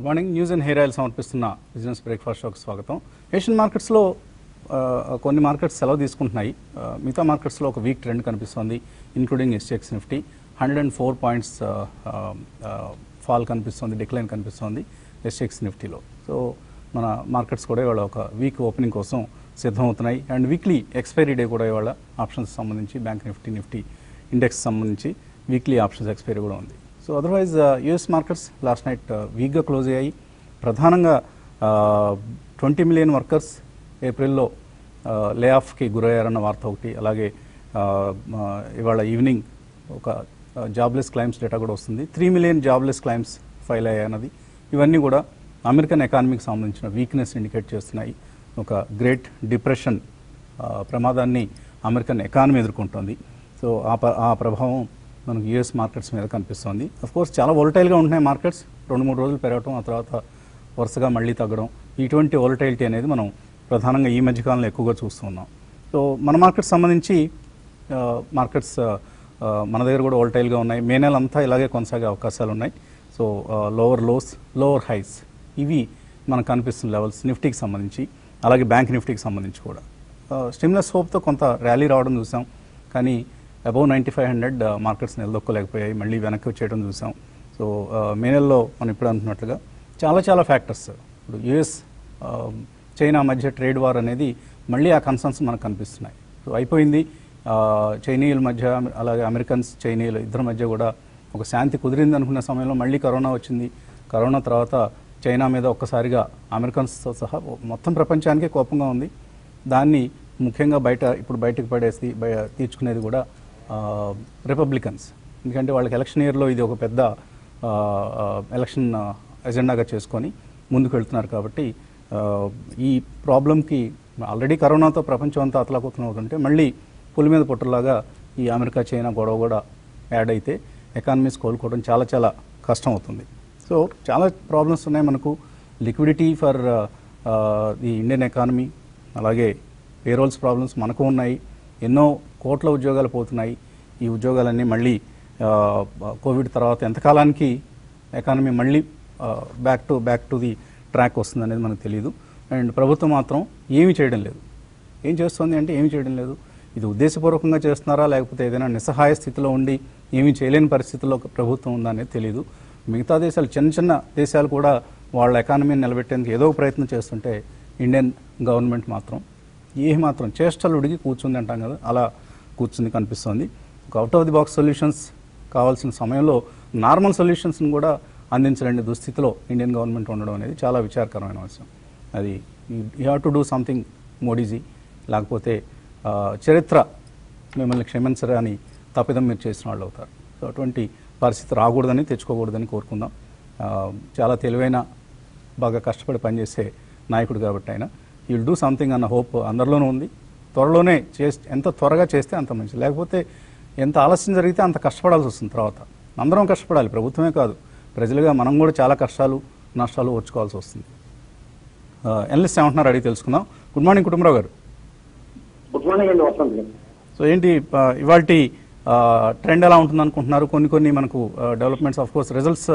Good morning news and hair oil సమర్పిస్తున్న business breakfast షోకి స్వాగతం ఏషియన్ మార్కెట్స్లో ఆ, కొన్ని మార్కెట్స్ సెలవు తీసుకుంటున్నాయి ఆ, మిగతా మార్కెట్స్లో ఒక వీక్ ట్రెండ్ కనిపిస్తోంది including SGX Nifty hundred and four points fall కనిపిస్తుంది డిక్లైన్ కనిపిస్తుంది ఎస్టెక్స్ నిఫ్టీలో సో మన మార్కెట్స్ కూడా ఇవాళ ఒక వీక్ ఓపెనింగ్ కోసం సిద్ధమవుతున్నాయి అండ్ వీక్లీ ఎక్స్పైరీ డే కూడా ఇవాళ ఆప్షన్స్ సంబంధించి బ్యాంక్ నిఫ్టీ నిఫ్టీ ఇండెక్స్ సంబంధించి వీక్లీ ఆప్షన్స్ ఎక్స్పైరీ కూడా ఉంది so otherwise US markets last night వీక్గా క్లోజ్ అయ్యాయి ప్రధానంగా ట్వంటీ మిలియన్ వర్కర్స్ ఏప్రిల్లో లే ఆఫ్కి గురయ్యారన్న వార్త ఒకటి అలాగే ఆ, ఆ, ఇవాళ ఈవినింగ్ ఒక జాబ్లెస్ క్లైమ్స్ డేటా కూడా వస్తుంది three million jobless claims file అయ్యాయన్నది ఇవన్నీ కూడా అమెరికన్ ఎకానమీకి సంబంధించిన వీక్నెస్ ఇండికేట్ చేస్తున్నాయి ఒక గ్రేట్ డిప్రెషన్ ఆ, ప్రమాదాన్ని అమెరికన్ ఎకానమీ ఎదుర్కొంటుంది సో ఆ ప- ఆ ప్రభావం మనకు యుఎస్ మార్కెట్స్ మీద కనిపిస్తుంది కోర్స్ చాలా వోలటైల్గా ఉంటున్నాయి మార్కెట్స్ రెండు మూడు రోజులు పెరగటం ఆ తర్వాత వరుసగా మళ్ళీ తగ్గడం ఇటువంటి వోలటైలిటీ అనేది మనం ప్రధానంగా ఈ మధ్యకాలంలో ఎక్కువగా చూస్తున్నాం సో మన మార్కెట్స్ సంబంధించి ఆ, మార్కెట్స్ ఆ, ఆ, మన దగ్గర కూడా వోల్టైల్గా ఉన్నాయి మే నెల అంతా ఇలాగే కొనసాగే అవకాశాలు ఉన్నాయి so lower lows lower highs ఇవి మనకు కనిపిస్తున్న లెవెల్స్ నిఫ్టీకి సంబంధించి అలాగే బ్యాంక్ నిఫ్టీకి సంబంధించి కూడా స్టిమ్లస్ హోప్తో కొంత ర్యాలీ రావడం చూసాం కానీ above ninety five hundred markets నిలదొక్కలేకపోయాయి మళ్ళీ వెనక్కి వచ్చేయడం చూసాం సో మే నెలలో మనం ఇప్పుడు అంటున్నట్లుగా చాలా చాలా ఫ్యాక్టర్స్ ఇప్పుడు యుఎస్ చైనా మధ్య ట్రేడ్ వార్ అనేది మళ్ళీ ఆ కన్సర్న్స్ మనకు కనిపిస్తున్నాయి సో అయిపోయింది ఆ, చైనీయుల మధ్య అలాగే అమెరికన్స్ చైనీయులు ఇద్దరి మధ్య కూడా ఒక శాంతి కుదిరింది అనుకున్న సమయంలో మళ్ళీ కరోనా వచ్చింది కరోనా తర్వాత చైనా మీద ఒక్కసారిగా అమెరికన్స్తో సహా మొత్తం ప్రపంచానికే కోపంగా ఉంది దాన్ని ముఖ్యంగా బయట ఇప్పుడు బయటకు పడేసి బయ తీర్చుకునేది కూడా ఆ, రిపబ్లికన్స్ ఎందుకంటే వాళ్ళకి ఎలక్షన్ ఇయర్లో ఇది ఒక పెద్ద ఆ, ఆ, ఎలక్షన్ ఆ, ఎజెండాగా చేసుకొని ముందుకు వెళ్తున్నారు కాబట్టి ఆ, ఈ ప్రాబ్లంకి ఆల్రెడీ కరోనాతో ప్రపంచం అంతా అతలాకుతలం అవుతుంటే మళ్ళీ పులి మీద పుట్టలాగా ఈ అమెరికా చైనా గొడవ కూడా యాడ్ అయితే ఎకానమీస్ కోలుకోవడం చాలా చాలా కష్టం అవుతుంది సో చాలా ప్రాబ్లమ్స్ ఉన్నాయి మనకు liquidity for the Indian economy అలాగే పేరోల్స్ ప్రాబ్లమ్స్ మనకు ఉన్నాయి ఎన్నో కోట్ల ఉద్యోగాలు పోతున్నాయి ఈ ఉద్యోగాలన్నీ మళ్ళీ ఆ, కోవిడ్ తర్వాత ఎంతకాలానికి ఎకానమీ మళ్ళీ back to back to the track వస్తుంది అనేది మనకు తెలియదు అండ్ ప్రభుత్వం మాత్రం ఏమీ చేయడం లేదు ఏం చేస్తుంది అంటే ఏమీ చేయడం లేదు ఇది ఉద్దేశపూర్వకంగా చేస్తున్నారా లేకపోతే ఏదైనా నిస్సహాయ స్థితిలో ఉండి ఏమీ చేయలేని పరిస్థితిలో ఒక ప్రభుత్వం ఉందా అనేది తెలియదు మిగతా దేశాలు చిన్న చిన్న దేశాలు కూడా వాళ్ళ ఎకానమీని నిలబెట్టేందుకు ఏదో ఒక ప్రయత్నం చేస్తుంటే ఇండియన్ గవర్నమెంట్ మాత్రం ఏ మాత్రం చేష్టలు ఉడిగి కూర్చుంది అంటాం కదా అలా కూర్చుంది కనిపిస్తుంది ఒక out of the box solutions కావాల్సిన సమయంలో నార్మల్ సొల్యూషన్స్ని కూడా అందించలేని దుస్థితిలో ఇండియన్ గవర్నమెంట్ ఉండడం అనేది చాలా విచారకరమైన విషయం అది you have to do something Modiji లేకపోతే ఆ, చరిత్ర మిమ్మల్ని క్షమించరా అని తప్పిదం మీరు చేసిన వాళ్ళు అవుతారు సో అటువంటి పరిస్థితి రాకూడదని తెచ్చుకోకూడదని కోరుకుందాం ఆ, చాలా తెలివైన బాగా కష్టపడి పనిచేసే నాయకుడు కాబట్టి ఆయన విల్ డూ సంథింగ్ అన్న హోప్ అందరిలోనూ ఉంది త్వరలోనే చేస్తే ఎంత త్వరగా చేస్తే అంత మంచిది లేకపోతే ఎంత ఆలస్యం జరిగితే అంత కష్టపడాల్సి వస్తుంది తర్వాత అందరం కష్టపడాలి ప్రభుత్వమే కాదు ప్రజలుగా మనం కూడా చాలా కష్టాలు నష్టాలు ఓర్చుకోవాల్సి వస్తుంది ఎనలిస్ట్ ఏమంటున్నారు అడిగి తెలుసుకుందాం గుడ్ మార్నింగ్ కుటుంబరావు గారు గుడ్ మార్నింగ్ అండి వసంత్ గారు సో ఏంటి ఇవాళ ట్రెండ్ ఎలా ఉంటుంది అనుకుంటున్నారు కొన్ని కొన్ని మనకు developments of course results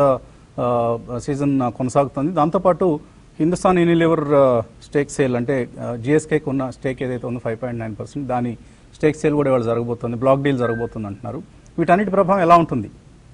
season కొనసాగుతుంది దాంతోపాటు హిందుస్థాన్ యూనిలివర్ స్టేక్ సేల్ అంటే జిఎస్కేకి ఉన్న స్టేక్ ఏదైతే ఉందో ఫైవ్ పాయింట్ నైన్ పర్సెంట్ దాని స్టేక్ సేల్ కూడా ఇవాళ జరగబోతుంది బ్లాక్ డీల్ జరగబోతుంది అంటున్నారు వీటన్నిటి ప్రభావం ఎలా ఉంటుంది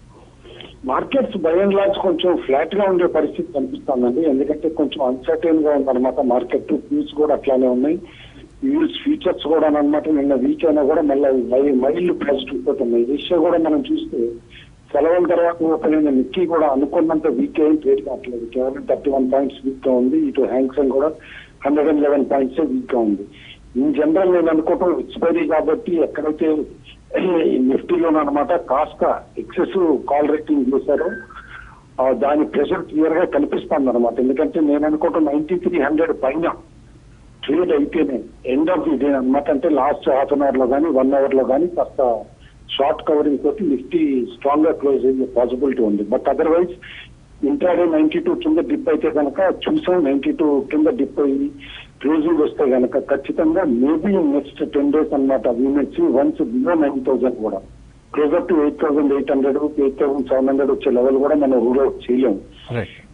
మార్కెట్స్ బై అండ్ లార్జ్ కొంచెం ఫ్లాట్ గా ఉండే పరిస్థితి కనిపిస్తుందండి ఎందుకంటే కొంచెం అన్సర్టైన్ గా ఉందన్నమాట మార్కెట్ వ్యూస్ కూడా అట్లానే ఉన్నాయి వ్యూస్ ఫీచర్స్ కూడా అనమాట నిన్న వీక్ అయినా కూడా మళ్ళీ మైల్ పాజిటివ్ పోతున్నాయి ఏషియా కూడా మనం చూస్తే సెలవుల తర్వాత ఓపెన్ అయిన నిక్కీ కూడా అనుకున్నంత వీక్ ఏం ట్రేడ్ కావట్లేదు కేవలం థర్టీ వన్ పాయింట్స్ వీక్ గా ఉంది ఇటు హ్యాంగ్సంగ్ కూడా hundred and eleven points weak గా ఉంది ఇన్ జనరల్ నేను అనుకోవటం ఎక్స్పైరీ కాబట్టి ఎక్కడైతే నిఫ్టీలోనూ అనమాట కాస్త ఎక్సెస్ కాల్ రేటింగ్ చేశారో ఆ, దాని ప్రెషర్ క్లియర్ గా కనిపిస్తుంది అనమాట ఎందుకంటే నేను అనుకోవటం నైన్టీ త్రీ హండ్రెడ్ పైన ట్రేడ్ అయితేనే ఎండ్ ఆఫ్ ది డే అనమాట అంటే లాస్ట్ హాఫ్ అన్ అవర్ లో కానీ వన్ అవర్ లో కానీ కాస్త షార్ట్ కవరింగ్ తోటి నిఫ్టీ స్ట్రాంగ్ గా క్లోజ్ అయ్యే పాసిబిలిటీ ఉంది but otherwise intraday ninety two కింద డిప్ అయితే కనుక చూసాం నైన్టీ టూ కింద డిప్ అయ్యి క్లోజింగ్ వస్తే కనుక ఖచ్చితంగా మేబీ నెక్స్ట్ టెన్ డేస్ అనమాట వీమెచ్చి వన్స్ బిలో నైన్ థౌసండ్ కూడా closer to eight thousand eight hundred eight thousand seven hundred వచ్చే లెవెల్ కూడా మనం రూల్ అవుట్ చేయలేము రైట్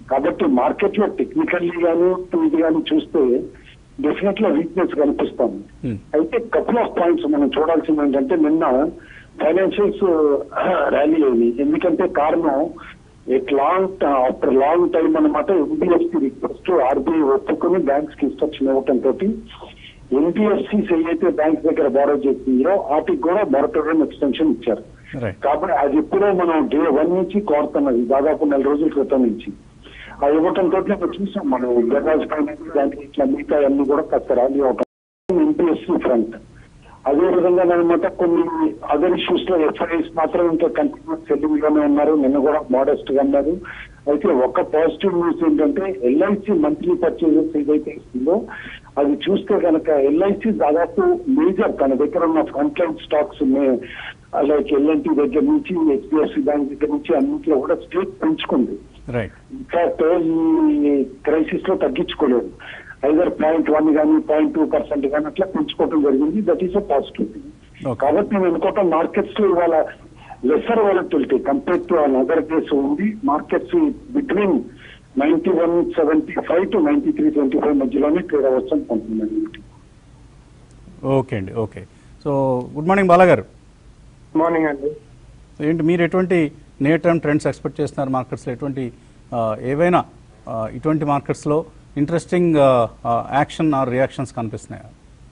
కాబట్టి మార్కెట్ లో టెక్నికల్లీ గానీ ఇది కానీ చూస్తే డెఫినెట్ గా వీక్నెస్ కనిపిస్తాం Hmm. అయితే కపుల్ ఆఫ్ పాయింట్స్ మనం చూడాల్సింది ఏంటంటే నిన్న ఫైనాన్షియల్స్ ర్యాలీ అయింది ఎందుకంటే కారణం at long after long time అనమాట ఎన్బిఎఫ్సి రిక్వెస్ట్ ఆర్బీఐ ఒప్పుకొని బ్యాంక్స్ కి ఇన్స్ట్రక్షన్ ఇవ్వటం తోటి ఎన్బిఎఫ్సిస్ ఏవైతే బ్యాంక్స్ దగ్గర బారో చేసిందో వాటికి కూడా మొరటోరియం ఎక్స్టెన్షన్ ఇచ్చారు రైట్ కాబట్టి అది ఎప్పుడో మనం డే వన్ నుంచి కోరుతున్నది దాదాపు నెల రోజుల క్రితం నుంచి ఆ ఇవ్వటం తోటి మనం చూసాం మనం బజాజ్ ఫైనాన్స్ దానికి ఇట్లా మిగతా అన్ని కూడా కాస్త ర్యాలీ అవటం ఎన్పిఎస్సి ఫ్రంట్ అదే విధంగా అనమాట కొన్ని అదర్ ఇష్యూస్ లో ఎఫ్ఐఎస్ మాత్రం ఇంకా కంటిన్యూస్ సెల్లింగ్ లోనే ఉన్నారు నిన్న కూడా మోడెస్ట్ గా ఉన్నారు అయితే ఒక పాజిటివ్ న్యూస్ ఏంటంటే ఎల్ఐసి మంత్లీ పర్చేజెస్ ఏదైతే ఇస్తుందో అది చూస్తే కనుక ఎల్ఐసి దాదాపు మేజర్ తన దగ్గర ఉన్న front line stocks like L&T దగ్గర నుంచి హెచ్డిఎఫ్సి బ్యాంక్ దగ్గర నుంచి అన్నింటిలో కూడా స్టేట్ పెంచుకుంది రైట్ ఇన్ఫాక్ట్ ఈ క్రైసిస్ లో తగ్గించుకోలేదు ఐదర్ పాయింట్ వన్ కానీ పాయింట్ టూ పర్సెంట్ కానీ అట్లా పెంచుకోవడం జరిగింది that is a positive Okay. కాబట్టి నేను అనుకోవటం మార్కెట్స్ లో ఇవాళ lesser volatility compare to other days ఉంది markets between ninety one seventy five to ninety three twenty five మధ్యలోనే ట్రేడ్ అవ్వచ్చు అనుకుంటున్నాను ఓకే అండి okay so good morning Bala గారు మార్నింగ్ అండి సో ఏంటి మీరు ఎటువంటి నియర్ టర్మ్ ట్రెండ్స్ ఎక్స్పెక్ట్ చేస్తున్నారు మార్కెట్స్లో ఎటువంటి ఆ, ఏవైనా ఆ, ఇటువంటి మార్కెట్స్లో ఇంట్రెస్టింగ్ యాక్షన్ ఆర్ రియాక్షన్స్ కనిపిస్తున్నాయా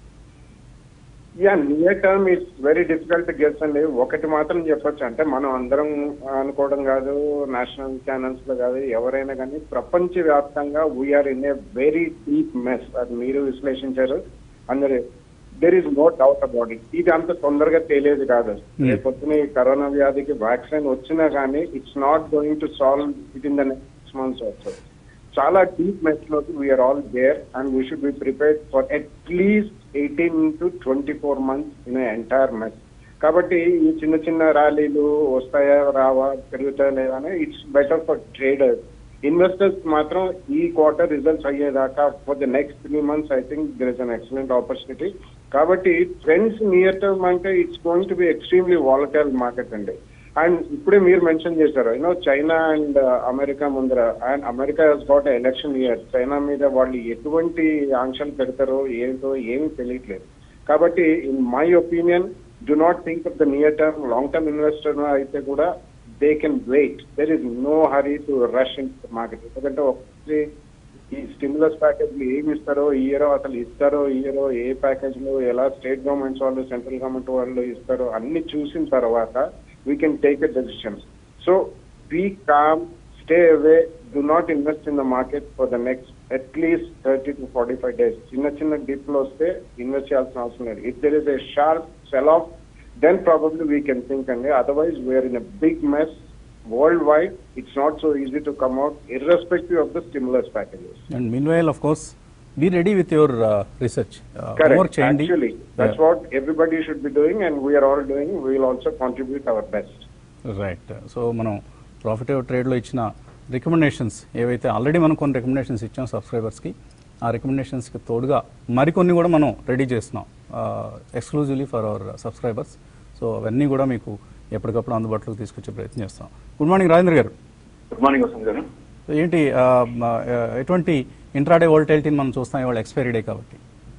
yeah near term it's very difficult guess అండి ఒకటి మాత్రం చెప్పొచ్చు అంటే మనం అందరం అనుకోవడం కాదు నేషనల్ ఛానల్స్ లో కాదు ఎవరైనా కానీ ప్రపంచ వ్యాప్తంగా we are in a very deep mess అది మీరు విశ్లేషించారు అందరు there is no doubt about it ఇది అంత తొందరగా తెలియదు కాదు Hmm. రేపొద్దున ఈ కరోనా వ్యాధికి వ్యాక్సిన్ వచ్చినా కానీ it's not going to solve it in the next months also చాలా డీప్ మెస్ లోకి we are all there and we should be prepared for at least eighteen to twenty four months in entire mess కాబట్టి ఈ చిన్న చిన్న ర్యాలీలు వస్తాయా రావా పెరుగుతాయా లేదా అని it's better for traders investors మాత్రం ఈ క్వార్టర్ రిజల్ట్స్ అయ్యేదాకా for the next three months I think there is an excellent opportunity కాబట్టి ట్రెండ్స్ నియర్ టర్మ్ అంటే it's going to be extremely volatile market అండి అండ్ ఇప్పుడే మీరు మెన్షన్ చేశారు you know China and America ముందర and America has got election year China మీద వాళ్ళు ఎటువంటి ఆంక్షలు పెడతారో ఏంటో ఏమీ తెలియట్లేదు కాబట్టి in my opinion do not think of the near term long term investor అయితే కూడా they can wait there is no hurry to rush in market ఎందుకంటే ఒకటి ఈ స్టిమ్యులస్ ప్యాకేజ్ ఏమి ఇస్తారో ఇయరో అసలు ఇస్తారో ఇయరో ఏ ప్యాకేజ్ లో ఎలా స్టేట్ గవర్నమెంట్స్ వాళ్ళు సెంట్రల్ గవర్నమెంట్ వాళ్ళు ఇస్తారో అన్ని చూసిన తర్వాత we can take a decision so be calm stay away do not invest in the market for the next at least thirty to forty five days చిన్న చిన్న డిప్ లో వస్తే ఇన్వెస్ట్ చేయాల్సిన అవసరం లేదు if there is a sharp sell off then probably we can think అండి otherwise we are in a big mess world wide it's not so easy to come out irrespective of the stimulus packages and meanwhile of course be ready with your research work Correct. చేయండి Actually, that's what everybody should be doing, and we are all doing. We will also contribute our best. Right so మనం profit ట్రేడ్లో ఇచ్చిన recommendations ఏవైతే already మనం కొన్ని recommendations ఇచ్చాం సబ్స్క్రైబర్స్కి ఆ రికమెండేషన్స్కి తోడుగా మరికొన్ని కూడా మనం రెడీ చేస్తున్నాం exclusively for our subscribers so అవన్నీ కూడా మీకు ఎప్పటికప్పుడు అందుబాటులోకి తీసుకొచ్చే ప్రయత్నం చేస్తాం గుడ్ మార్నింగ్ రాజేంద్ర గారు గుడ్ మార్నింగ్ వసంత్ గారు సో ఏంటి ఆ, మ, ఆ, ఎటువంటి ఇంట్రాడే వోల్టైలిటీని మనం చూస్తాం ఇవాళ ఎక్స్పైరీ డే కాబట్టి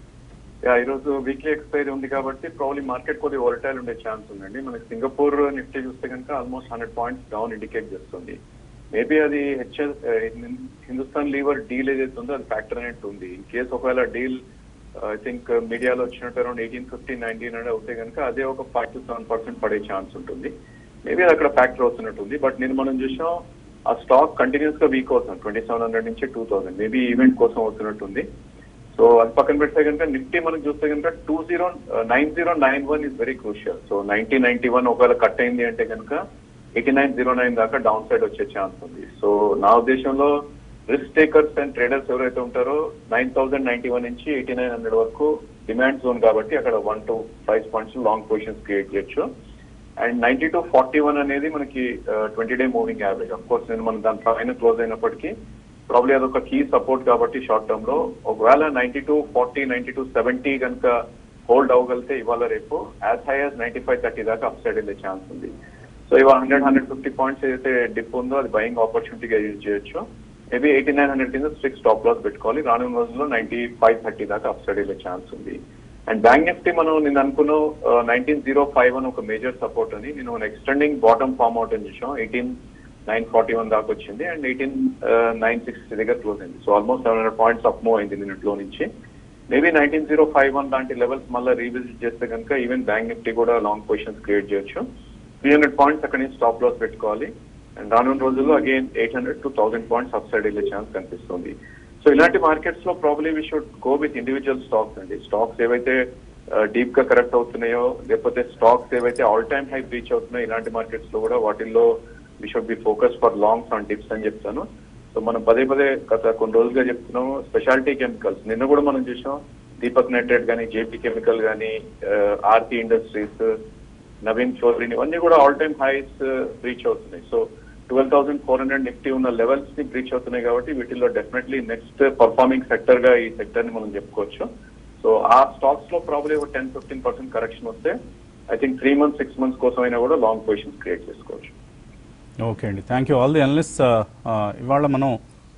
యా, ఈరోజు వీక్లీ ఎక్స్పైరీ ఉంది కాబట్టి ప్రాబ్లీ మార్కెట్ కొద్దిగా వోలటైల్ ఉండే ఛాన్స్ ఉందండి మనకి సింగపూర్ నిఫ్టీ చూస్తే కనుక almost hundred points down indicate చేస్తుంది మేబీ అది హెచ్ఎస్ హిందుస్థాన్ లీవర్ డీల్ ఏదైతే ఉందో అది ఫ్యాక్టర్ అనేట్టు ఉంది ఇన్ కేస్ ఒకవేళ డీల్ ఐ థింక్ మీడియాలో వచ్చినట్టు around eighteen fifteen nineteen hundred అవుతే కనుక అదే ఒక ఫైవ్ టు సెవెన్ పర్సెంట్ పడే ఛాన్స్ ఉంటుంది మేబీ అది అక్కడ ఫ్యాక్టర్ అవుతున్నట్టుంది బట్ నేను మనం చూసాం ఆ స్టాక్ కంటిన్యూస్ గా వీక్ అవుతుంది ట్వంటీ సెవెన్ హండ్రెడ్ నుంచి టూ థౌసండ్ మేబీ ఈవెంట్ కోసం అవుతున్నట్టుంది సో అది పక్కన పెడితే కనుక నిఫ్టీ మనం చూస్తే కనుక two zero nine zero nine one is very crucial so nineteen ninety one ఒకవేళ కట్ అయింది అంటే కనుక ఎయిటీ నైన్ జీరో నైన్ దాకా డౌన్ సైడ్ వచ్చే ఛాన్స్ ఉంది సో నా ఉద్దేశంలో రిస్క్ టేకర్స్ అండ్ ట్రేడర్స్ ఎవరైతే ఉంటారో నైన్ థౌసండ్ నైన్టీ వన్ నుంచి ఎయిటీ నైన్ హండ్రెడ్ వరకు డిమాండ్ జోన్ కాబట్టి అక్కడ one to five points long positions create చేయొచ్చు and ninety two forty one అనేది మనకి twenty day moving average of course నేను మనం దాని పైన క్లోజ్ అయినప్పటికీ ప్రాబ్లీ అదొక కీ సపోర్ట్ కాబట్టి షార్ట్ టర్మ్ లో ఒకవేళ ninety two forty ninety two seventy కనుక హోల్డ్ అవ్వగలిగితే ఇవాళ రేపు as high as ninety five thirty దాకా అప్ సైడ్ వెళ్ళే ఛాన్స్ ఉంది సో ఇవాళ హండ్రెడ్ హండ్రెడ్ ఫిఫ్టీ పాయింట్స్ ఏదైతే డిప్ ఉందో అది బయింగ్ ఆపర్చునిటీగా యూజ్ చేయొచ్చు మేబీ ఎయిటీ నైన్ హండ్రెడ్ కింద స్ట్రిక్ట్ స్టాప్ లాస్ పెట్టుకోవాలి రానున్న రోజుల్లో నైన్టీ ఫైవ్ థర్టీ దాకా అప్ సైడ్ వెళ్ళే ఛాన్స్ ఉంది అండ్ బ్యాంక్ నిఫ్టీ మనం నేను అనుకున్న నైన్టీన్ జీరో ఫైవ్ అని ఒక మేజర్ సపోర్ట్ అని నేను ఎక్స్టెండింగ్ బాటమ్ ఫార్మ్ అవుట్ అని చూసాం ఎయిటీన్ నైన్ ఫార్టీ వన్ దాకా వచ్చింది అండ్ ఎయిటీన్ నైన్ సిక్స్టీ దగ్గర క్లోజ్ అయింది so almost seven hundred points up move అయింది నిన్నట్లో నుంచి maybe nineteen zero five one లాంటి లెవెల్స్ మళ్ళీ రీవిజిట్ చేస్తే కనుక ఈవెన్ బ్యాంక్ నిఫ్టీ కూడా లాంగ్ పొజిషన్స్ క్రియేట్ చేయొచ్చు త్రీ హండ్రెడ్ పాయింట్స్ అక్కడి నుంచి స్టాప్ లాస్ పెట్టుకోవాలి అండ్ రానున్న రోజుల్లో again eight hundred to thousand points up side వెళ్ళే ఛాన్స్ కనిపిస్తుంది సో ఇలాంటి మార్కెట్స్ లో probably we should go with individual stocks అండి స్టాక్స్ ఏవైతే డీప్ గా కరెక్ట్ అవుతున్నాయో లేకపోతే స్టాక్స్ ఏవైతే ఆల్ టైమ్ హై రీచ్ అవుతున్నాయో ఇలాంటి మార్కెట్స్ లో కూడా వాటిల్లో we should be focus for longs on dips అని చెప్తాను సో మనం పదే పదే గత కొన్ని రోజులుగా చెప్తున్నాం స్పెషాలిటీ కెమికల్స్ నిన్న కూడా మనం చూసాం దీపక్ నైట్రేట్ కానీ జేపీ కెమికల్ కానీ ఆర్తి ఇండస్ట్రీస్ నవీన్ చౌదరిని ఇవన్నీ కూడా ఆల్ టైమ్ హైస్ రీచ్ అవుతున్నాయి so twelve thousand four hundred Nifty ఉన్న లెవెల్స్ ని రీచ్ అవుతున్నాయి కాబట్టి వీటిల్లో డెఫినెట్లీ నెక్స్ట్ పర్ఫార్మింగ్ సెక్టర్ గా ఈ సెక్టర్ ని మనం చెప్పుకోవచ్చు సో ఆ స్టాక్స్ లో ప్రాబ్లీ ఒక టెన్ ఫిఫ్టీన్ పర్సెంట్ కరెక్షన్ వస్తే I think three months six months కోసం అయినా కూడా లాంగ్ పొజిషన్స్ క్రియేట్ చేసుకోవచ్చు ఓకే అండి thank you all the analyst ఇవాళ మనం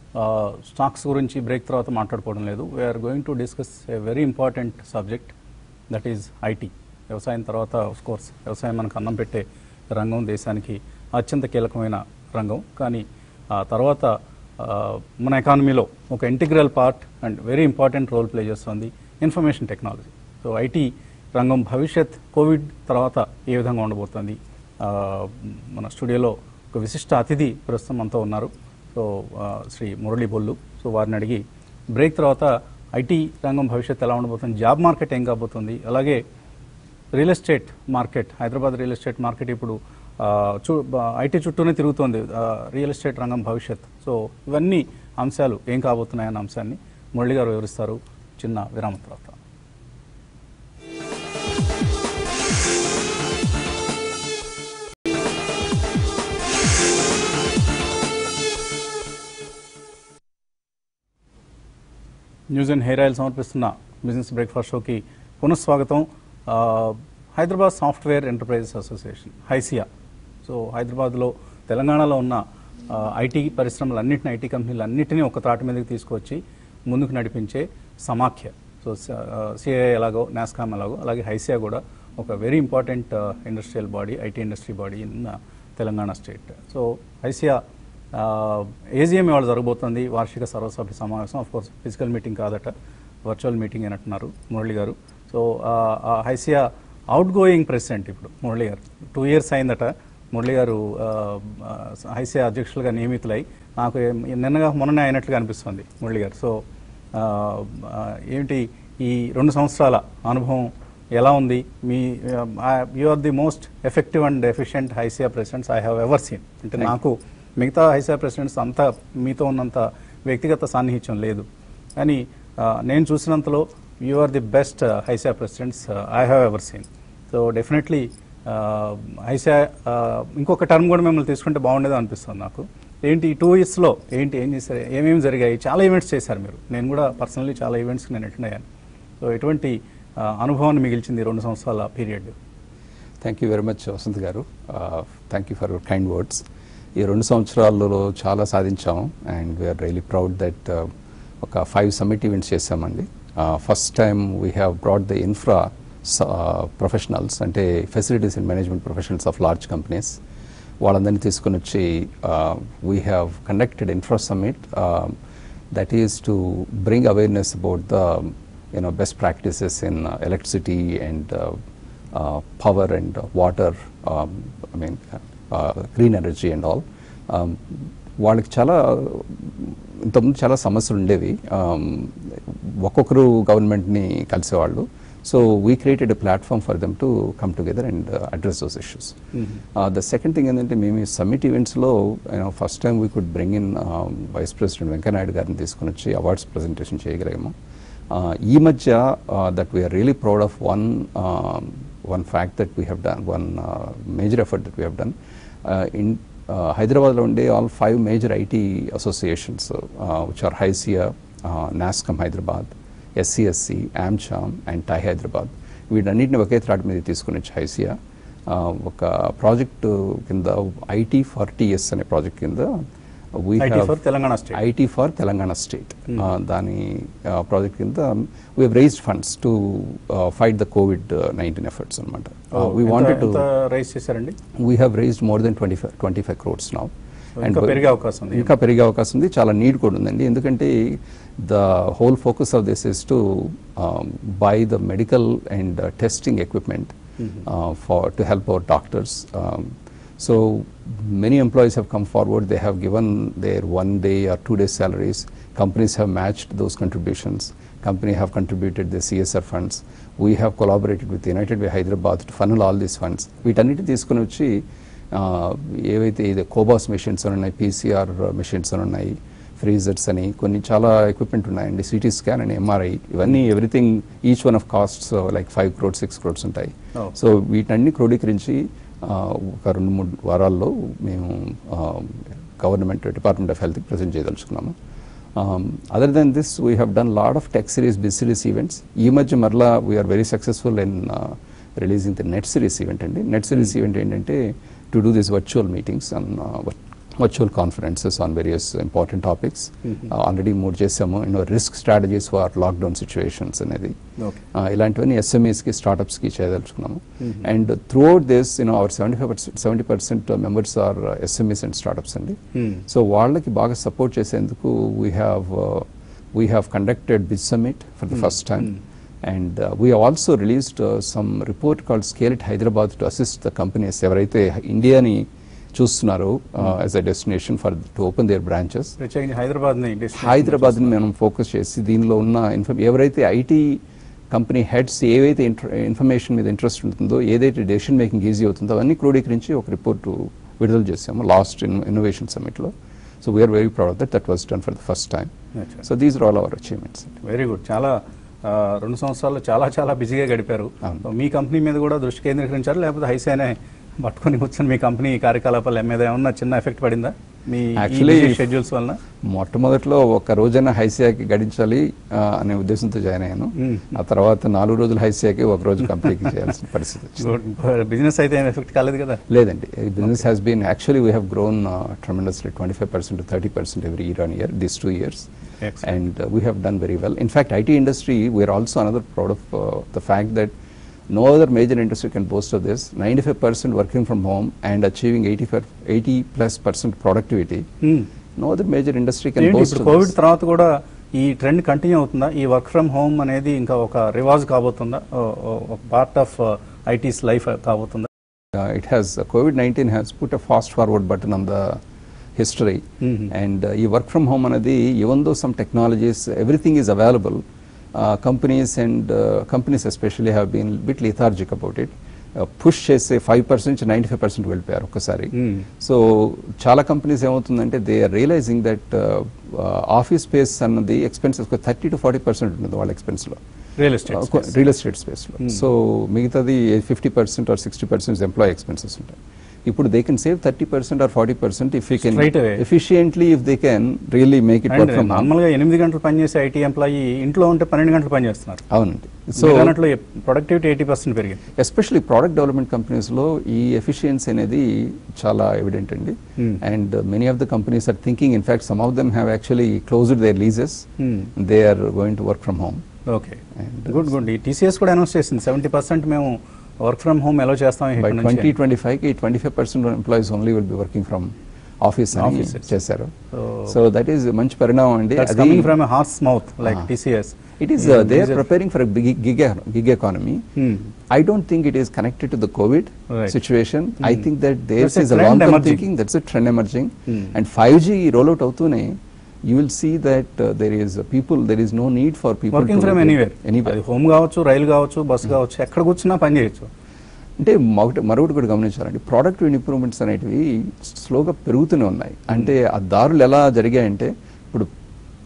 స్టాక్స్ గురించి బ్రేక్ తర్వాత మాట్లాడుకోవడం లేదు we are going to discuss a very important subject that is IT వ్యవసాయం తర్వాత ఆఫ్ కోర్స్ వ్యవసాయం మనకు అన్నం పెట్టే రంగం దేశానికి అత్యంత కీలకమైన రంగం కానీ ఆ తర్వాత ఆ, మన ఎకానమీలో ఒక integral part and very important role play చేస్తుంది ఇన్ఫర్మేషన్ టెక్నాలజీ సో ఐటీ రంగం భవిష్యత్ కోవిడ్ తర్వాత ఏ విధంగా ఉండబోతుంది ఆ, మన స్టూడియోలో ఒక విశిష్ట అతిథి ప్రస్తుతం మనతో ఉన్నారు సో ఆ, శ్రీ మురళీ బొల్లు సో వారిని అడిగి బ్రేక్ తర్వాత ఐటీ రంగం భవిష్యత్ ఎలా ఉండబోతుంది జాబ్ మార్కెట్ ఏం కాబోతుంది అలాగే real estate market Hyderabad real estate market ఇప్పుడు ఆ, చూ ఐటీ చుట్టూనే తిరుగుతోంది ఆ, రియల్ ఎస్టేట్ రంగం భవిష్యత్ సో ఇవన్నీ అంశాలు ఏం కాబోతున్నాయన్న అంశాన్ని మురళి గారు వివరిస్తారు చిన్న విరామం తర్వాత న్యూస్ అండ్ హెయిర్ ఆయిల్ సమర్పిస్తున్న బిజినెస్ బ్రేక్ఫాస్ట్ షోకి పునఃస్వాగతం ఆ, Hyderabad software enterprises association HYSEA so హైదరాబాద్లో తెలంగాణలో ఉన్న ఆ, ఐటీ పరిశ్రమలన్నింటినీ ఐటీ కంపెనీలన్నింటినీ ఒక తాటి మీదకి తీసుకొచ్చి ముందుకు నడిపించే సమాఖ్య సో సిఐ ఎలాగో నాస్కామ్ ఎలాగో అలాగే హైసియా కూడా ఒక very important industrial body IT industry body in Telangana state so HYSEA AGM ఇవాళ జరగబోతోంది వార్షిక సర్వసభ్య సమావేశం ఆఫ్ కోర్స్ ఫిజికల్ మీటింగ్ కాదట వర్చువల్ మీటింగ్ అని అంటున్నారు మురళి గారు so HYSEA out going president ఇప్పుడు మురళి గారు టూ ఇయర్స్ అయిందట మురళి గారు ఆ, ఆ, హైసియా అధ్యక్షులుగా నియమితులై నాకు ఏం- నిన్నగా మొన్ననే అయినట్లుగా అనిపిస్తుంది మురళి గారు సో ఆ, ఆ, ఏమిటి ఈ రెండు సంవత్సరాల అనుభవం ఎలా ఉంది మీ you are the most effective and efficient HYSEA presidents I have ever seen అంటే నాకు మిగతా హైసియా ప్రెసిడెంట్స్ అంతా మీతో ఉన్నంత వ్యక్తిగత సాన్నిహిత్యం లేదు కానీ ఆ, నేను చూసినంతలో you are the best HYSEA presidents I have ever seen so definitely HYSEA ఇంకొక టర్మ్ కూడా మిమ్మల్ని తీసుకుంటే బాగుండేది అనిపిస్తుంది నాకు ఏంటి ఈ టూ ఇయర్స్లో ఏంటి ఏం చేశారు ఏమేమి జరిగాయి చాలా ఈవెంట్స్ చేశారు మీరు నేను కూడా పర్సనల్లీ చాలా ఈవెంట్స్కి నేను అటెండ్ అయ్యాను సో ఎటువంటి ఆ, అనుభవాన్ని మిగిల్చింది ఈ రెండు సంవత్సరాల period thank you very much Vasanth garu thank you for your kind words ఈ రెండు సంవత్సరాలలో చాలా సాధించాము and we are really proud that ఒక ఫైవ్ సమ్మిట్ ఈవెంట్స్ చేసామండి first time we have brought the infra professionals అంటే facilities and management professionals of large companies వాళ్ళందరినీ తీసుకొని వచ్చి we have conducted infra summit that is to bring awareness about the you know best practices in electricity and uh, power and uh, water, um, I mean, uh, green energy and all. Um, వాళ్ళకి చాలా ఇంతకుముందు చాలా సమస్యలు ఉండేవి Um, ఒక్కొక్కరు గవర్నమెంట్ని కలిసేవాళ్ళు so we created a platform for them to come together and address those issues the second thing ఏంటంటే మేము ఈ సమ్మిట్ ఈవెంట్స్లో first time we could bring in vice president Venkaiah Naidu గారిని తీసుకొని వచ్చి అవార్డ్స్ ప్రజెంటేషన్ చేయగలిగాము Uh, ఈ మధ్య that we are really proud of one one fact that we have done one major effort that we have done in హైదరాబాద్లో ఉండే all five major IT associations which are HYSEA NASSCOM Hyderabad SCSC AMCHAM and TiE Hyderabad వీటన్నిటిని ఒకే త్రాటి మీద తీసుకుని వచ్చి HYSEA uh, ఒక project కింద ఐటీ ఫార్ టీఎస్ అనే ప్రాజెక్ట్ కింద we IT have for Telangana state. IT for Telangana state. Uh, దాని ప్రాజెక్ట్ కింద we have raised funds to fight the covid nineteen efforts అనమాట వీ వాంటెడ్ టు ఎంత raise చేశారండి we have raised more than twenty five twenty five crores now ఇంకా పెరిగే అవకాశం ఉంది. ఇంకా పెరిగే అవకాశం ఉంది చాలా నీడ్ కూడా ఉందండి ఎందుకంటే the whole focus of this is to buy the medical and testing equipment for to help our doctors so many employees have come forward they have given their one day or two day salaries companies have matched those contributions company have contributed the csr funds we have collaborated with united way hyderabad to funnel all these funds వీటన్నిటి తీసుకుని వచ్చి ఆ, ఏవైతే ఇది Cobas machines అని ఉన్నాయి PCR machines అని ఉన్నాయి ఫ్రీజర్స్ అని కొన్ని చాలా ఎక్విప్మెంట్ ఉన్నాయండి సిటీ స్కాన్ అండ్ ఎంఆర్ఐ ఇవన్నీ everything each one of costs like five crores six crores ఉంటాయి Oh. సో వీటన్ని క్రోడీకరించి ఆ, ఒక రెండు మూడు వారాల్లో మేము గవర్నమెంట్ డిపార్ట్మెంట్ ఆఫ్ హెల్త్కి ప్రజెంట్ చేయదలుచుకున్నాము other than this we have done lot of tech series biz series events ఈ మధ్య మరలా we are very successful in releasing the net series event అండి నెట్ సిరీస్ ఈవెంట్ ఏంటంటే to do this virtual meetings and virtual conferences on various important topics already మూడు చేసాము you know risk strategies for lockdown situations అనేది Okay. ఆ, ఇలాంటివన్నీ ఎస్ఎంఈస్కి స్టార్టప్స్కి చేయదలుచుకున్నాము and throughout this you know our seventy five percent seventy percent members are SMEs and startups అండి Hmm. So వాళ్ళకి బాగా సపోర్ట్ చేసేందుకు we have we have conducted biz summit for the first time and we also released some report called scale it Hyderabad to assist the companies ఎవరైతే ఇండియాని చూస్తున్నారో as a destination for to open their branches ప్రత్యేకించి హైదరాబాద్ ని హైదరాబాద్ మనం focus చేసి దీనిలో ఉన్న ఇన్ఫర్ ఎవరైతే ఐటీ కంపెనీ హెడ్స్ ఏవైతే ఇన్ఫర్మేషన్ మీద ఇంట్రెస్ట్ ఉంటుందో ఏదైతే డెసిషన్ మేకింగ్ ఈజీ అవుతుందో అవన్నీ క్రోడీకరించి ఒక రిపోర్ట్ విడుదల చేసాము లాస్ట్ ఇన్ ఇన్నోవేషన్ సమిట్లో so we are very proud that that was done for the first time अच्छा. So these are all our achievements very good చాలా ఆ, రెండు సంవత్సరాలు చాలా చాలా బిజీగా గడిపారు అవును. మీ కంపెనీ మీద కూడా దృష్టి కేంద్రీకరించారు లేకపోతే హైసేనే పట్టుకొని కూర్చొని మీ కంపెనీ కార్యకలాపాలు మీద ఏమన్నా చిన్న ఎఫెక్ట్ పడిందా మీ Actually, షెడ్యూల్స్ వలన మొట్టమొదట్లో ఒక రోజైనా హైసియాకి గడించాలి ఆ, అనే ఉద్దేశంతో జాయిన్ అయ్యాను Hmm. ఆ తర్వాత నాలుగు రోజులు హైసియాకి ఒక రోజు కంపెనీకి చేయాల్సిన పరిస్థితి వచ్చింది బిజినెస్ అయితే ఏం ఎఫెక్ట్ కాలేదు కదా లేదండి business has been actually we have grown tremendously twenty five percent to thirty percent every year on year this two years Excellent. And we have done very well in fact IT industry we are also another proud of the fact that no other major industry can boast of this 95% working from home and achieving 85 80 plus percent productivity Hmm. no other major industry can ఏంటి boast ఇప్పుడు of covid this. తర్వాత కూడా ఈ trend continue అవుతుందా ఈ work from home అనేది ఇంకా ఒక రివాజ్ కాబోతుందా ఓ- ఓ- ఒక పార్ట్ ఆఫ్ ఐటీస్ లైఫ్ కాబోతుందా Uh, it has uh, COVID-19 has put a fast forward button on the history Mhm. and uh, ఈ వర్క్ ఫ్రమ్ హోమ్ అనేది even though some technologies everything is available uh, companies and uh, companies especially have been bit lethargic about it push చేసే five percent నుంచి ninety five percent వెళ్ళిపోయారు ఒక్కసారి Hmm. సో చాలా companies ఏమవుతుందంటే they are realising that office space అన్నది expenses thirty to forty percent ఉంటుంది వాళ్ళ ఎక్స్పెన్స్లో రియల్ ఎస్టేట్ రియల్ ఎస్టేట్ స్పేస్లో Hmm. సో మిగతాది fifty percent or sixty percent employee expenses ఉంటాయి ఇప్పుడు they can save thirty percent or forty percent if you can Straight away. Efficiently if they can really make it work from నార్మల్గా ఎనిమిది గంటలు పనిచేసే IT employee ఇంట్లో ఉంటే పన్నెండు గంటలు పనిచేస్తున్నారు అవునండి సో సో అన్నట్లు ప్రొడక్టివిటీ ఎయిటీ పర్సెంట్ పెరిగింది ఎస్పెషల్లీ ప్రోడక్ట్ డెవలప్మెంట్ కంపెనీస్లో ఈ ఎఫిషియన్సీ అనేది చాలా ఎవిడెంట్ అండి Hmm. And many of the companies are thinking in fact some of them have actually closed their leases Hmm. They are going to work from home okay And, good good ఈ TCS కూడా announce చేసింది seventy percent మేము work from home ఎలా చేస్తాం by ఇక్కడ twenty నుంచి twenty five కి twenty five percent employees only will be working from office అని Offices. చేశారు So- సో దట్ ఈస్ మంచి పరిణామం అండి దట్స్ అది coming from horse's mouth like Ah. TCS it is they are preparing for gig gig economy I don't think it is connected to the covid Right. Situation I Hmm. Think that there That's a is trend long term emerging. Thinking that's a trend emerging Hmm. And five G rollout అవుతూనే you will see that there is people there is no need for people working from anywhere anywhere అది home కావచ్చు రైలు కావచ్చు bus కావచ్చు ఎక్కడ కూర్చున్నా పని చేయొచ్చు అంటే మరొకటి మరొకటి కూడా గమనించాలండి ప్రోడక్ట్ ఇంప్రూవ్మెంట్స్ అనేటివి స్లోగా పెరుగుతూనే ఉన్నాయి అంటే ఆ దారులు ఎలా జరిగాయంటే ఇప్పుడు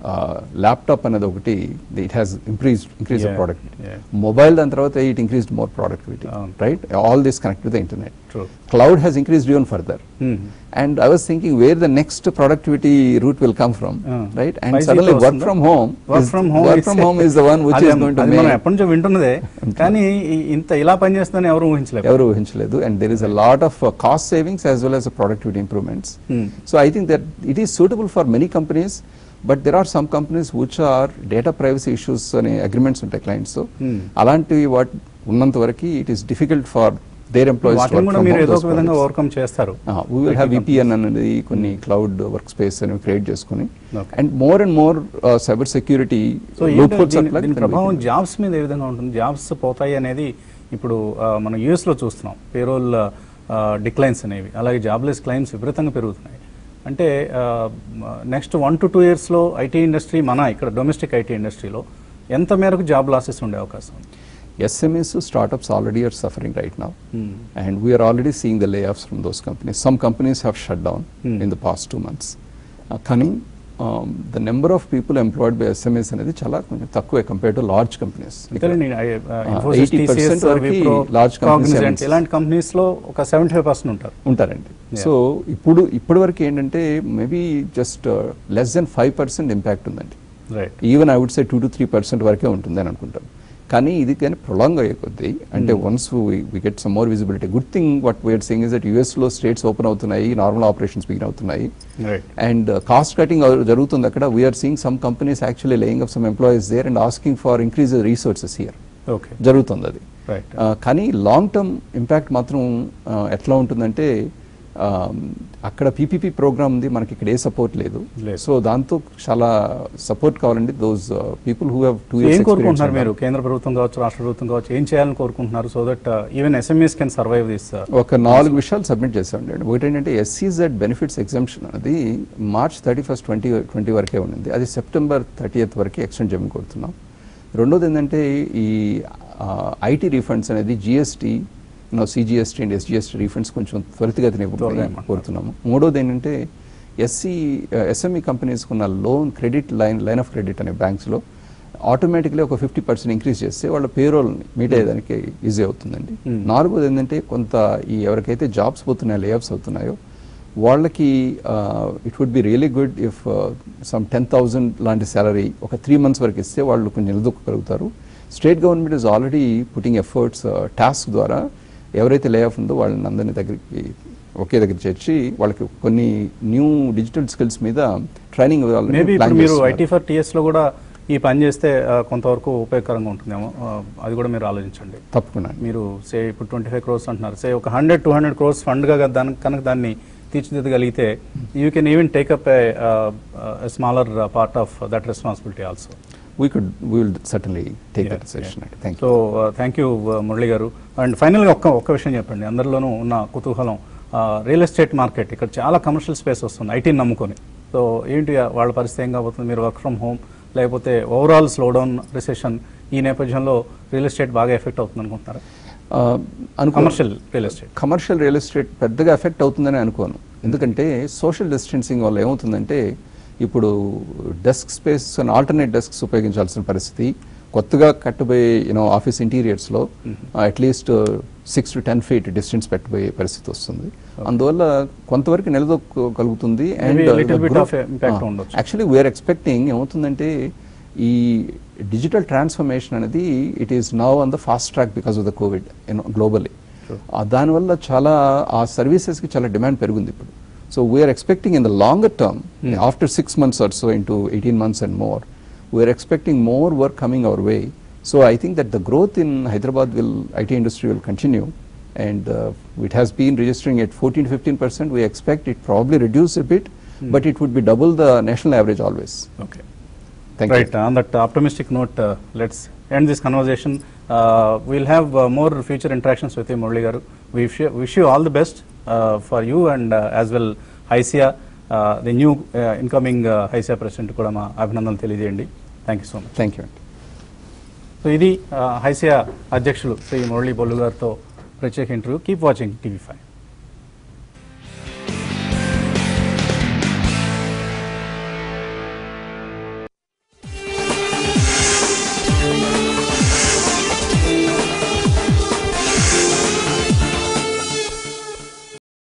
ల్యాప్టాప్ అనేది ఒకటి it has increase increase Yeah, productivity yeah. Mobile దాని తర్వాత ఇట్ ఇంక్రీజ్డ్ మోర్ ప్రొడక్టివిటీ అవును. Right all this connect to the internet True. Cloud has increased even further Hmm. and I was thinking where the next productivity route will come from, Ah. right? And 5G suddenly తో work వస్తుందా? from home, work is, from home work from home is the one which is going to అది మనం make ఎప్పటి నుంచో వింటున్నదే కానీ ఈ- ఇంత ఇలా పనిచేస్తుందని ఎవరు ఊహించలేదు ఎవరు ఊహించలేదు and there is a lot of uh, cost savings as well as the productivity improvements. Hmm. So I think that it is suitable for many companies, but there are some companies which are data privacy issues అనే agreements ఉంటాయి clients తో Hmm. అలాంటివి what ఉన్నంత వరకు it is difficult for their employees to వాటిని work కూడా from మీరు home. ఏదో those ఒక విధంగా projects. ఓవర్కమ్ చేస్తారు వీ విల్ హ్యావ్ విపిఎన్ అనేది కొన్ని క్లౌడ్ వర్క్ స్పేస్ అని క్రియేట్ చేసుకుని Okay. And more and more cyber security so ఏంటంటే దీని- దీని ప్రభావం జాబ్స్ మీద ఏ విధంగా ఉంటుంది జాబ్స్ పోతాయి అనేది ఇప్పుడు ఆ, మనం యూఎస్ లో చూస్తున్నాం పేరోల్ డిక్లైన్స్ అనేవి అలాగే జాబ్లెస్ క్లైమ్స్ విపరీతంగా పెరుగుతున్నాయి అంటే నెక్స్ట్ వన్ టు టూ ఇయర్స్లో ఐటీ ఇండస్ట్రీ మన ఇక్కడ డొమెస్టిక్ ఐటీ ఇండస్ట్రీలో ఎంత మేరకు జాబ్ లాసెస్ ఉండే అవకాశం ఉంది SMEs startups already are suffering right now Hmm. And we are already seeing the layoffs from those companies some companies have shut down Hmm. In the past two months కానీ the number of people employed by SMEs అనేది చాలా కొంచెం తక్కువే compare to large companies అంతేనండి Ah, Infosys 80% TCS వరకు Wipro large companies Cognizant haven't- ఇలాంటి companies లో ఒక సెవెంటీ ఫైవ్ పర్సెంట్ ఉంటారు ఉంటారండి Yeah. సో ఇప్పుడు ఇప్పటి వరకు ఏంటంటే maybe just less than five percent impact ఉందండి right even I would say two to three percent వరకే ఉంటుంది అని అనుకుంటాం కానీ ఇది కానీ ప్రొలాంగ్ అయ్యే కొద్దీ అంటే once we get some more visibility good thing what we are seeing is that యూఎస్లో స్టేట్స్ ఓపెన్ అవుతున్నాయి నార్మల్ ఆపరేషన్స్ బిగిన్ అవుతున్నాయి రైట్ అండ్ కాస్ట్ కటింగ్ జరుగుతుంది అక్కడ we are seeing some companies actually laying up some employees there and asking for increase resources here okay జరుగుతుంది అది right ఆ, కానీ long term impact మాత్రం ఆ, ఎట్లా ఉంటుందంటే ఆ, అక్కడ పీపీపీ ప్రోగ్రామ్ ఉంది మనకి ఇక్కడ ఏ సపోర్ట్ లేదు లేదు. సో దాంతో చాలా సపోర్ట్ కావాలండి those people who have to ఏం కోరుకుంటున్నారు మీరు కేంద్ర ప్రభుత్వం కావచ్చు రాష్ట్ర ప్రభుత్వం కావచ్చు ఏం చేయాలని కోరుకుంటున్నారు so that even SMEs can survive this ఒక నాలుగు విషయాలు సబ్మిట్ చేసామండి ఒకటి ఏంటంటే ఎస్సీజెడ్ బెనిఫిట్స్ ఎగ్జామ్షన్ అనేది March thirty first twenty twenty వరకే ఉండింది అది సెప్టెంబర్ థర్టీఎత్ వరకు ఎక్స్టెండ్ చేయమని కోరుతున్నాం రెండోది ఏంటంటే ఈ ఐటీ రీఫండ్స్ అనేది GST CGST and SGST refunds కొంచెం త్వరితగతిన త్వరగా ఇవ్వమని ఇవ్వమంటారు. కోరుతున్నాము మూడోది ఏంటంటే ఎస్సీ ఎస్ఎంఈ కంపెనీస్కి ఉన్న loan credit line line of credit అనే బ్యాంక్స్లో ఆటోమేటిక్లీ ఒక ఫిఫ్టీ పర్సెంట్ ఇంక్రీజ్ చేస్తే వాళ్ళ పేరోల్ని మీట్ అయ్యేదానికి ఈజీ అవుతుందండి Hmm. నాలుగోది ఏంటంటే కొంత ఈ ఎవరికైతే జాబ్స్ పోతున్నాయో లేఆఫ్స్ అవుతున్నాయో వాళ్ళకి it would be really good if some ten thousand లాంటి శాలరీ ఒక త్రీ మంత్స్ వరకు ఇస్తే వాళ్ళు కొంచెం నిలదొక్కగలుగుతారు state government is already putting efforts TASK ద్వారా ఎవరైతే లే ఆఫ్ ఉందో వాళ్ళని అందరినీ దగ్గరికి ఒకే దగ్గర చేర్చి వాళ్ళకి కొన్ని న్యూ డిజిటల్ స్కిల్స్ మీద ట్రైనింగ్ మేబీ ఇప్పుడు మీరు ఐటీ ఫర్ టీఎస్ లో కూడా ఈ పని చేస్తే ఆ, కొంతవరకు ఉపయోగకరంగా ఉంటుందేమో ఆ, అది కూడా మీరు ఆలోచించండి తప్పకుండా మీరు సే ఇప్పుడు ట్వంటీ ఫైవ్ క్రోర్స్ అంటున్నారు సే ఒక హండ్రెడ్ టూ హండ్రెడ్ క్రోర్స్ ఫండ్గా దాని కనుక దాన్ని తీర్చిదిద్దగలిగితే you can even take up a smaller part of that responsibility also we could we will certainly take that Yeah, session అండి thank so thank you Murali garu and ఫైనల్గా ఒక్క ఒక్క విషయం చెప్పండి అందరిలోనూ ఉన్న కుతూహలం రియల్ ఎస్టేట్ మార్కెట్ ఇక్కడ చాలా కమర్షియల్ స్పేస్ వస్తుంది ఐటీని నమ్ముకొని సో ఏంటి ఆ వాళ్ళ పరిస్థితి ఏం కాబోతుంది మీరు వర్క్ ఫ్రమ్ హోమ్ లేకపోతే ఓవరాల్ స్లో డౌన్ రిసెషన్ ఈ నేపథ్యంలో రియల్ ఎస్టేట్ బాగా ఎఫెక్ట్ అవుతుంది అనుకుంటున్నారా commercial real estate commercial real estate పెద్దగా ఎఫెక్ట్ అవుతుందని అనుకోను ఎందుకంటే సోషల్ డిస్టెన్సింగ్ వల్ల ఏమవుతుందంటే ఇప్పుడు desk space and alternate desks ఉపయోగించాల్సిన పరిస్థితి కొత్తగా కట్టబోయే యూనో ఆఫీస్ ఇంటీరియర్స్లో at least six to ten feet distance పెట్టబోయే పరిస్థితి వస్తుంది అందువల్ల కొంతవరకు నిలదొక్కగలుగుతుంది Maybe little bit of impact ఉండొచ్చు. యాక్చువల్లీ వీఆర్ ఎక్స్పెక్టింగ్ ఏమవుతుందంటే ఈ డిజిటల్ ట్రాన్స్ఫర్మేషన్ అనేది it is now on the fast track because of the covid globally దానివల్ల చాలా ఆ సర్వీసెస్కి చాలా డిమాండ్ పెరిగింది ఇప్పుడు so we are expecting in the longer term after six months or so in to eighteen months and more we are expecting more work coming our way so I think that the growth in Hyderabad will IT industry will continue and uh, it has been registering at 14 to 15 percent. We expect it probably reduce a bit, but it would be double the national average always. Okay Thank right you. on that optimistic note uh, let's end this conversation uh, we'll have uh, more future interactions with you murali garu we wish you, wish you all the best uh, for you and uh, as well HYSEA the new incoming HYSEA president కూడా మా అభినందనలు తెలియజేయండి thank you so much Thank you. So ఇది హైసియా అధ్యక్షులు శ్రీ మురళీ బొల్లు గారితో ప్రత్యేక interview keep watching TV five